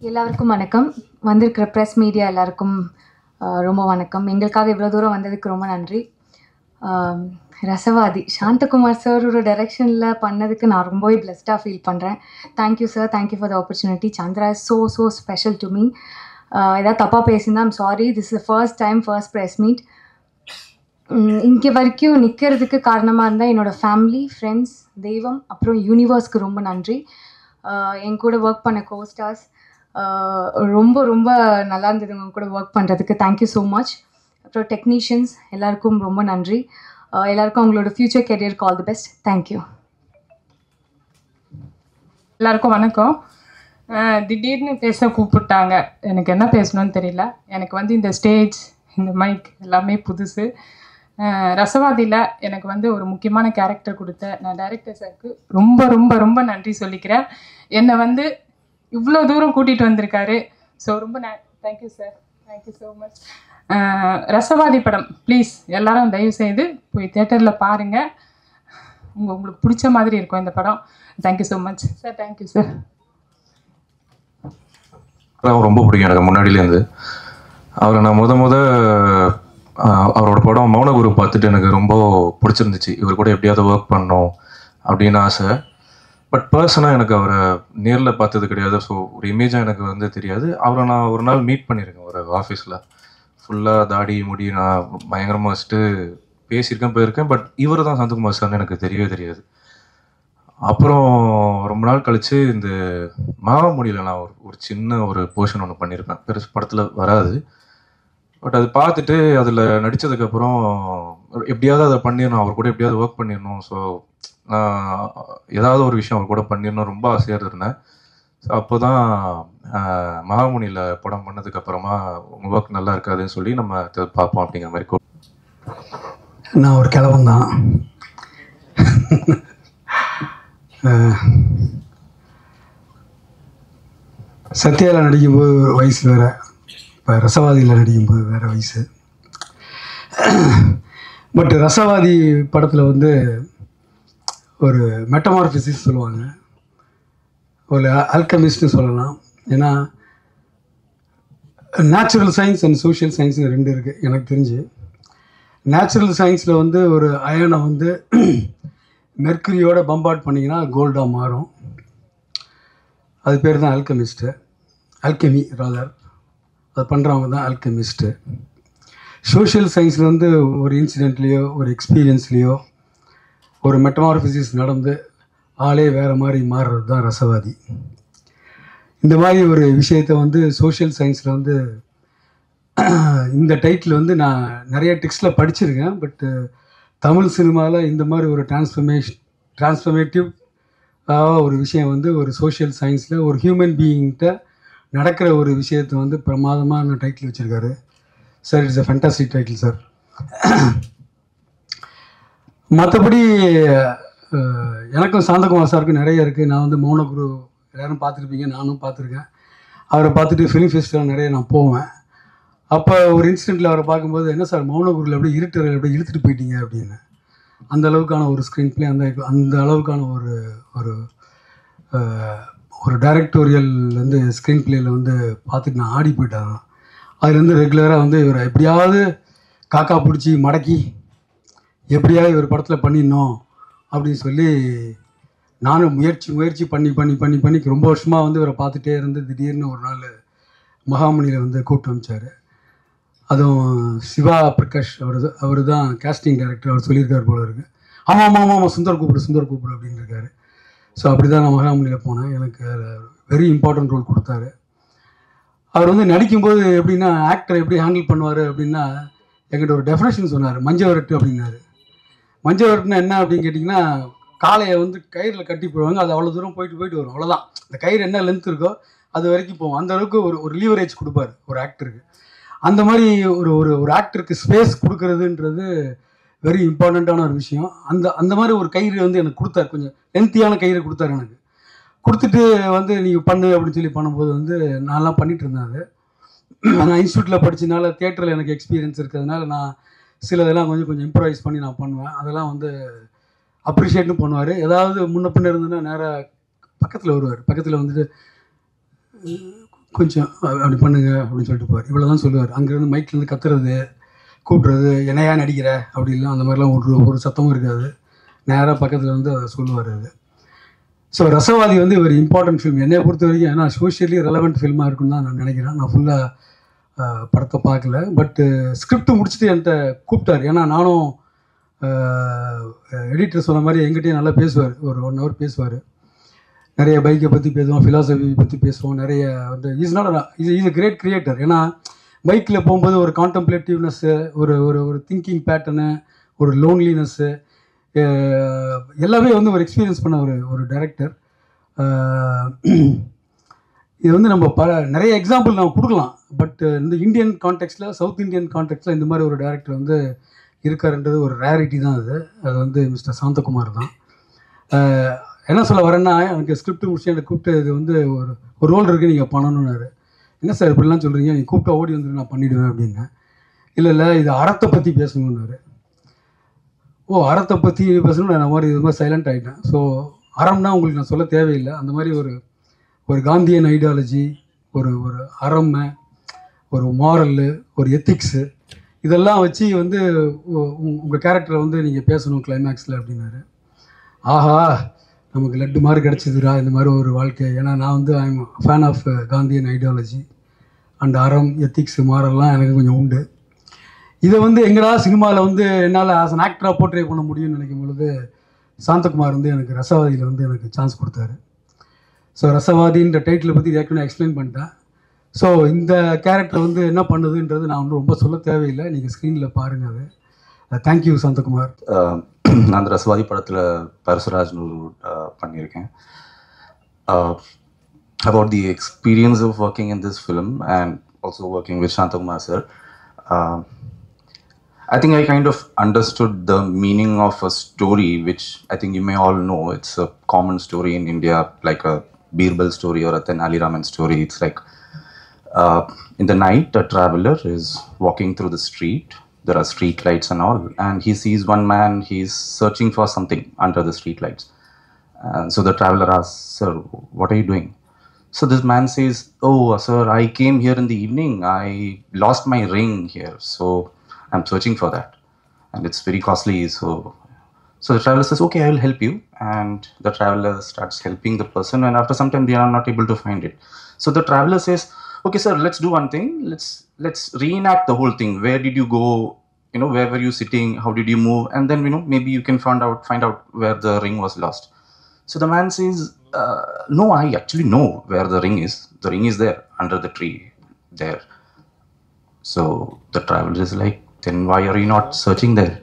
எல்லாருக்கும் வணக்கம் வந்திருக்கிற ப்ரெஸ் மீடியா எல்லாருக்கும் ஆஹ், ரொம்ப வணக்கம் எங்களுக்காக இவ்வளோ தூரம் வந்ததுக்கு ரொம்ப நன்றி ஆம், ரசவாதி சாந்தகுமார் சாரோட டைரெக்ஷனில் பண்ணதுக்கு நான் ரொம்பவே பிளஸ்டாக ஃபீல் பண்ணுறேன் thank you sir thank you for the opportunity Chandra is so so special to me ஏதாவது தப்பாக பேசியிருந்தா I'm sorry this is first time first press meet இங்கே வரைக்கும் நிற்கிறதுக்கு காரணமாக இருந்தால் என்னோடய ஃபேமிலி ஃப்ரெண்ட்ஸ் தெய்வம் அப்புறம் யூனிவர்ஸ்க்கு ரொம்ப நன்றி ஆஹ் என் கூட ஒர்க் பண்ண கோஸ்டார்ஸ் ரொம்ப ரொம்ப நல்லா இருந்தது உங்க கூட ஒர்க் பண்ணுறதுக்கு தேங்க்யூ ஸோ மச் அப்புறம் டெக்னீஷியன்ஸ் எல்லாருக்கும் ரொம்ப நன்றி ஆஹ் எல்லாருக்கும் அவங்களோட ஃப்யூச்சர் கெரியருக்கு ஆல் தி பெஸ்ட் தேங்க்யூ எல்லாருக்கும் வணக்கம் அஹ் திடீர்னு பேச கூப்பிட்டாங்க எனக்கு என்ன பேசணும்னு தெரியல எனக்கு வந்து இந்த ஸ்டேஜ் இந்த மைக் எல்லாமே புதுசு அஹ் ரசவாதியில் எனக்கு வந்து ஒரு முக்கியமான கேரக்டர் கொடுத்த நான் டைரக்டர் சாருக்கு ரொம்ப ரொம்ப ரொம்ப நன்றி சொல்லிக்கிறேன் என்னை வந்து இவ்வளோ தூரம் கூட்டிகிட்டு வந்திருக்காரு ஸோ ரொம்ப ந thank you sir thank you so much Rasavathi படம் ப்ளீஸ் எல்லாரும் தயவு செய்து போய் தேட்டரில் பாருங்கள் உங்கள் உங்களுக்கு பிடிச்ச மாதிரி இருக்கும் இந்த படம் thank you so much sir thank you sir அவர் ரொம்ப பிடிக்கும் எனக்கு முன்னாடியிலேருந்து அவரை நான் முத முத ஆஹ், அவரோட படம் மௌனகுரு பார்த்துட்டு எனக்கு ரொம்ப பிடிச்சிருந்துச்சு இவர் கூட எப்படியாவது ஒர்க் பண்ணணும் அப்படின்னு ஆசை பட் பர்சனாக எனக்கு அவரை நேரில் பார்த்தது கிடையாது ஸோ ஒரு இமேஜாக எனக்கு வந்து தெரியாது அவரை நான் ஒரு நாள் மீட் பண்ணியிருக்கேன் ஒரு ஆஃபீஸில் ஃபுல்லாக தாடி முடி நான் பயங்கரமாக வச்சுட்டு பேசியிருக்கேன் போயிருக்கேன் பட் இவர் தான் சந்தகுமார் சார்னு எனக்கு தெரியவே தெரியாது அப்புறம் ரொம்ப நாள் கழிச்சு இந்த மாகாமுடியில் நான் ஒரு ஒரு சின்ன ஒரு போர்ஷன் ஒன்று பண்ணியிருப்பேன் பெருசு படத்தில் வராது பட் அது பார்த்துட்டு அதில் நடித்ததுக்கப்புறம் எப்படியாவது அதை பண்ணிடணும் அவர் கூட எப்படியாவது ஒர்க் பண்ணிடணும் ஸோ நான் ஏதாவது ஒரு விஷயம் அவர் கூட பண்ணிடணும் ரொம்ப ஆசையாக இருந்தேன் ஸோ அப்போ தான் மகாமுனியில் படம் பண்ணதுக்கப்புறமா உங்கள் ஒர்க் நல்லா இருக்காதுன்னு சொல்லி நம்ம அதை பார்ப்போம் அப்படிங்கிற மாதிரி கூப்பிட்டு நான் ஒரு கிழவன் தான் சத்யாவில் நடிக்கும்போது ஒரு வயசு வேறு இப்போ ரசவாதியில் நடிக்கும்போது வேறு வயசு பட் ரசவாதி படத்தில் வந்து ஒரு மெட்டமார்பிசிஸ் சொல்லுவாங்க ஒரு அல்கமிஸ்ட்னு சொல்லலாம் ஏன்னா natural science and social science ரெண்டு இருக்குது எனக்கு தெரிஞ்சு நேச்சுரல் சயின்ஸில் வந்து ஒரு அயனை வந்து மெர்க்குரியோட பம்பாட் பண்ணிங்கன்னா கோல்டாக மாறும் அது பேர் தான் அல்கமிஸ்ட்டு அல்கெமி ராதர் அது பண்ணுறவங்க தான் அல்கெமிஸ்ட்டு சோஷியல் சயின்ஸில் வந்து ஒரு இன்சிடெண்ட்லேயோ ஒரு எக்ஸ்பீரியன்ஸ்லேயோ ஒரு மெட்டமார்பிசிஸ் நடந்து ஆளே வேறு மாதிரி மாறுறது தான் ரசவாதி இந்த மாதிரி ஒரு விஷயத்தை வந்து சோஷியல் சயின்ஸில் வந்து இந்த டைட்டில் வந்து நான் நிறைய டெக்ஸ்டில் படிச்சிருக்கேன் பட்டு தமிழ் சினிமாவில் இந்த மாதிரி ஒரு டிரான்ஸ்ஃபர்மேஷன் டிரான்ஸ்ஃபர்மேட்டிவ் ஒரு விஷயம் வந்து ஒரு சோஷியல் சயின்ஸில் ஒரு ஹியூமன் பீயிங்கிட்ட நடக்கிற ஒரு விஷயத்தை வந்து பிரமாதமான டைட்டில் வச்சுருக்காரு sir it's a fantastic title sir மற்றபடி அஹ், எனக்கும் சாந்தகுமார் சாருக்கும் நிறைய இருக்குது நான் வந்து மௌனகுரு எல்லாரும் பார்த்துருப்பீங்க நானும் பார்த்துருக்கேன் அவரை பார்த்துட்டு ஃபிலிம் ஃபெஸ்டிவல் நிறைய நான் போவேன் அப்போ ஒரு இன்சிடெண்ட்டில் அவரை பார்க்கும்போது என்ன சார் மௌனகுருவில் அப்படியே இருட்டுறையில் அப்படியே இழுத்துட்டு போயிட்டீங்க அப்படின்னு அந்த அளவுக்கான ஒரு ஸ்க்ரீன் ப்ளே அந்த அந்த அளவுக்கான ஒரு ஒரு அஹ், ஒரு டைரக்டோரியல் வந்து ஸ்க்ரீன் பிளேயில் வந்து பார்த்துட்டு நான் ஆடி போயிட்டேன் அதுலேருந்து ரெகுலராக வந்து இவரை எப்படியாவது காக்கா பிடிச்சி மடக்கி எப்படியாவது இவர் படத்தில் பண்ணிடணும் அப்படின்னு சொல்லி நானும் முயற்சி முயற்சி பண்ணி பண்ணி பண்ணி பண்ணி ரொம்ப வருஷமாக வந்து இவரை பார்த்துட்டே இருந்து திடீர்னு ஒரு நாள் மகாமணியில் வந்து கூப்பிட்டு அமிச்சார் அதுவும் சிவா பிரகாஷ் அவர் அவர் தான் கேஸ்டிங் டைரக்டர் அவர் சொல்லியிருக்கார் போல இருக்கு ஆமாம் ஆமாம் ஆமாம் ஆமாம் சுந்தர் கூப்பிடு சுந்தர் கூப்பிடு அப்படின்னு இருக்காரு ஸோ அப்படி தான் நான் மகாமணியில் போனேன் எனக்கு வெரி இம்பார்ட்டன்ட் ரோல் கொடுத்தாரு அவர் வந்து நடிக்கும்போது எப்படின்னா ஆக்டர் எப்படி ஹேண்டில் பண்ணுவார் அப்படின்னா என்கிட்ட ஒரு டெஃபினேஷன் சொன்னார் மஞ்சவரட்டு அப்படின்னாரு மஞ்சவரட்டுனா என்ன அப்படின்னு கேட்டிங்கன்னா காளையை வந்து கயிறில் கட்டி போடுவாங்க அது அவ்வளோ தூரம் போயிட்டு போயிட்டு வரும் அவ்வளோதான் அந்த கயிறு என்ன லென்த் இருக்கோ அது வரைக்கும் போகும் அந்த அளவுக்கு ஒரு ஒரு லீவரேஜ் கொடுப்பாரு ஒரு ஆக்டருக்கு அந்த மாதிரி ஒரு ஒரு ஒரு ஆக்டருக்கு ஸ்பேஸ் கொடுக்கறதுன்றது வெரி இம்பார்ட்டண்ட்டான ஒரு விஷயம் அந்த அந்த மாதிரி ஒரு கயிறு வந்து எனக்கு கொடுத்தாரு கொஞ்சம் லென்த்தியான கயிறு கொடுத்தாரு எனக்கு கொடுத்துட்டு வந்து நீங்கள் பண்ணு அப்படின்னு சொல்லி பண்ணும்போது வந்து நான்லாம் பண்ணிட்டு இருந்தேன் அது நான் இன்ஸ்டியூட்டில் படிச்சனால தியேட்டரில் எனக்கு எக்ஸ்பீரியன்ஸ் இருக்கிறதுனால நான் சில இதெல்லாம் கொஞ்சம் கொஞ்சம் இம்ப்ரவைஸ் பண்ணி நான் பண்ணுவேன் அதெல்லாம் வந்து அப்ரிஷியேட்டும் பண்ணுவார் ஏதாவது முன்ன பின்ன இருந்ததுன்னா நேராக பக்கத்தில் வருவார் பக்கத்தில் வந்துட்டு கொஞ்சம் அ- அப்படி பண்ணுங்க அப்படின்னு சொல்லிட்டு போவார் இவ்வளோ தான் சொல்லுவார் அங்கேருந்து மைக்லேருந்து கத்துறது கூப்பிட்றது என்னையா நடிக்கிற அப்படிலாம் அந்த மாதிரிலாம் ஒரு ஒரு சத்தமும் இருக்காது நேராக பக்கத்தில் வந்து அதை சொல்லுவார் அது ஸோ ரசவாதி வந்து ஒரு இம்பார்ட்டன்ட் ஃபிலிம் என்னைய பொறுத்த வரைக்கும் ஏன்னா சோஷியலி ரெலவெண்ட் ஃபில்மாக இருக்குன்னு தான் நான் நினைக்கிறேன் நான் ஃபுல்லாக படத்தை பார்க்கல பட்டு ஸ்கிரிப்ட் முடிச்சுட்டு என்கிட்ட கூப்பிட்டாரு ஏன்னா நானும் எடிட்டர் சொன்ன மாதிரி எங்கிட்டயும் நல்லா பேசுவார் ஒரு ஒன் ஹவர் பேசுவார் நிறைய பைக்கை பற்றி பேசுவோம் ஃபிலாசபி பற்றி பேசுவோம் நிறைய வந்து is not is is a great creator ஏன்னா பைக்கில் போகும்போது ஒரு கான்டம்ப்ளேட்டிவ்னஸ்ஸு ஒரு ஒரு ஒரு திங்கிங் பேட்டர்னு ஒரு லோன்லினஸ்ஸு எல்லாமே வந்து ஒரு எக்ஸ்பீரியன்ஸ் பண்ண ஒரு ஒரு டைரக்டர் இது வந்து நம்ம பல நிறைய எக்ஸாம்பிள் நம்ம கொடுக்கலாம் பட் இந்த இந்தியன் கான்டெக்ட்டில் சவுத் இந்தியன் கான்டெக்ட்டில் இந்த மாதிரி ஒரு டைரக்டர் வந்து இருக்காருன்றது ஒரு ரேரிட்டி தான் அது அது வந்து மிஸ்டர் சாந்தகுமார் தான் அஹ், என்ன சொல்ல வரேன்னா எனக்கு ஸ்கிரிப்ட் முடிச்சு எனக்கு கூப்பிட்டு இது வந்து ஒரு ஒரு ரோல் இருக்குது நீங்கள் பண்ணணுன்னாரு என்ன சார் இப்படிலாம் சொல்கிறீங்க நீங்கள் கூப்பிட்டா ஓடி வந்து நான் பண்ணிவிடுவேன் அப்படின்னேன் இல்லை இல்லை இது அறத்தை பற்றி பேசணுன்னாரு ஓ அறத்தை பற்றி பேசணும் நான் மாதிரி இது மாதிரி சைலண்ட் ஆகிட்டேன் ஸோ அறம்னா உங்களுக்கு நான் சொல்ல தேவையில்லை அந்த மாதிரி ஒரு ஒரு காந்தியன் ஐடியாலஜி ஒரு ஒரு அறமை ஒரு மாரல்லு ஒரு எத்திக்ஸு இதெல்லாம் வச்சு வந்து உங்கள் கேரக்டரை வந்து நீங்கள் பேசணும் கிளைமேக்ஸில் அப்படின்னாரு ஆஹா நமக்கு லட்டு மாதிரி கிடச்சிதுரா இந்த மாதிரி ஒரு வாழ்க்கை ஏன்னா நான் வந்து I'm fan of Gandhian ideology and அறம் எத்திக்ஸ் மாரல்லாம் எனக்கு கொஞ்சம் உண்டு இதை வந்து எங்கடா சினிமாவில் வந்து என்னால் ஆஸ் அன் ஆக்டராக போர்ட்ரே பண்ண முடியும்னு நினைக்கும் பொழுது சாந்தகுமார் வந்து எனக்கு ரசவாதியில் வந்து எனக்கு சான்ஸ் கொடுத்தாரு ஸோ ரசவாதின்ற டைட்டிலை பற்றி ஏற்கனவே எக்ஸ்பிளைன் பண்ணிட்டேன் ஸோ இந்த கேரக்டர் வந்து என்ன பண்ணுதுன்றது நான் வந்து ரொம்ப சொல்ல தேவையில்லை நீங்கள் ஸ்க்ரீனில் பாருங்கள் அது தேங்க்யூ சாந்தகுமார் ஆஹ் நான் அந்த ரசவாதி படத்தில் பரசுராஜ்னு ஒரு ஆஹ் பண்ணியிருக்கேன் about the experience of working in this film and also working with Santhakumar sir I think I kind of understood the meaning of a story, which I think you may all know. It's a common story in India, like a Birbal story or a Tenali Raman story. It's like uh, in the night, a traveler is walking through the street. There are street lights and all, and he sees one man. He's searching for something under the street lights. And so the traveler asks, "Sir, what are you doing?" So this man says, "Oh, sir, I came here in the evening. I lost my ring here, so I'm searching for that, and it's very costly. So, so the traveler says, "Okay, I will help you." And the traveler starts helping the person, and after some time, they are not able to find it. So the traveler says, "Okay, sir, let's do one thing. Let's let's reenact the whole thing. Where did you go? You know, where were you sitting? How did you move? And then you know, maybe you can find out find out where the ring was lost." So the man says, uh, No, I actually know where the ring is. The ring is there under the tree there. So the traveler is like, Then why are you not searching there?